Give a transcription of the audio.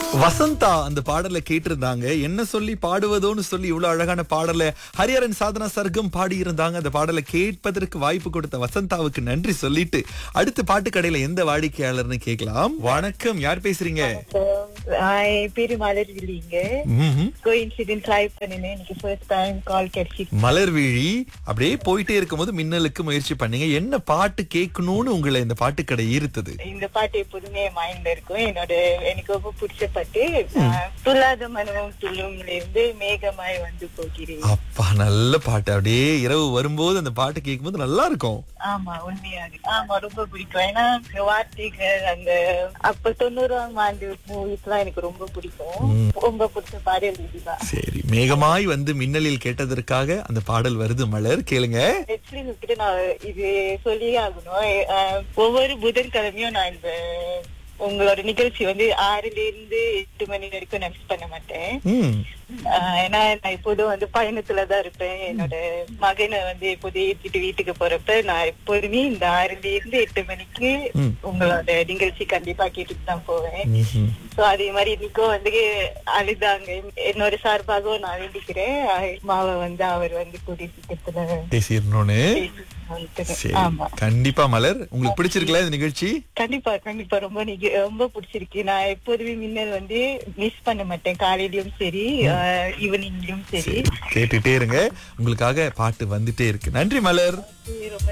வசந்தா அந்த பாடலை கேட்டிருந்தாங்க என்ன சொல்லி பாடுவதோன்னு சொல்லி இவ்வளவு அழகான பாடலை ஹரிஹரன் சாதனா சர்க்கம் பாடி இருந்தாங்க அந்த பாடலை கேட்பதற்கு வாய்ப்பு கொடுத்த வசந்தாவுக்கு நன்றி சொல்லிட்டு அடுத்த பாட்டு கடையில எந்த வாடிக்கையாளர்னு கேட்கலாம் வணக்கம் யார் பேசுறீங்க என் பேரு மலர்விழிங்க ம்ஹும். கோயின்சிடென்ட் ட்ரை பண்ணினேன் எனக்கு ஃபர்ஸ்ட் டைம் கால் கிடைச்சி மலர்விழி அப்படியே போயிட்டே இருக்கும்போது மின்னலுக்கு முயற்சி பண்ணீங்க என்ன பாட்டு கேட்கணும்னு உங்களை இந்த பாட்டு கடை ஈர்த்தது இந்த பாட்டு எப்போதுமே என் மைண்ட்ல இருக்கும் என்னோட எனக்கு ரொம்ப பிடிச்ச பாட்டு அஹ், துள்ளாத மனமும் துள்ளும்ல இருந்து மேகமாய் வந்து போகிறேன் அப்பா நல்ல பாட்டு அப்படியே இரவு வரும்போது அந்த பாட்டு கேட்கும்போது நல்லா இருக்கும் ஆமா உண்மையாக ஆமா ரொம்ப பிடிக்கும் ஏன்னா இந்த வார்த்தைகள் அந்த அப்ப தொண்ணூறாம் ஆண்டு மூவிஸ் எல்லாம் எனக்கு ரொம்ப பிடிக்கும் ரொம்ப பிடிச்ச பாடல் இதுதான் சரி மேகமாய் வந்து மின்னலில் கேட்டதற்காக அந்த பாடல் வருது மலர் கேளுங்க ஆக்சுவலி உங்ககிட்ட நான் இது சொல்லியே ஆகணும் அஹ், ஒவ்வொரு புதன்கிழமையும் நான் இந்த உங்களோட நிகழ்ச்சி வந்து ஆறுல இருந்து எட்டு மணி வரைக்கும் நான் மிஸ் பண்ண மாட்டேன் ம் ஆஹ் ஏன்னா நான் எப்போதும் வந்து பயணத்துல தான் இருப்பேன் என்னோட மகனை வந்து எப்போதும் ஏற்றிட்டு வீட்டுக்கு போறப்ப நான் எப்போதுமே இந்த ஆறுல இருந்து எட்டு மணிக்கு ம். உங்களோட நிகழ்ச்சி கண்டிப்பா கேட்டுட்டு தான் போவேன் ம்ஹும். சோ அதே மாதிரி இன்னைக்கும் வந்து அழுதாங்க என்னோட சார்பாகவும் நான் வேண்டிக்கிறேன் மாவை வந்து அவர் வந்து கூடிய சீக்கிரத்துல பேசிடணும்னு வந்துட்டு. சரி ஆமா கண்டிப்பா மலர் உங்களுக்கு பிடிச்சிருக்கல இந்த நிகழ்ச்சி கண்டிப்பா கண்டிப்பா ரொம்ப நீங்க ரொம்ப பிடிச்சிருக்கு நான் எப்போதுமே மின்னல் வந்து மிஸ் பண்ண மாட்டேன் காலையிலயும் சரி ஈவினிங்லயும் சரி சரி கேட்டுட்டே இருங்க உங்களுக்காக பாட்டு வந்துட்டே இருக்கு நன்றி மலர் ரொம்ப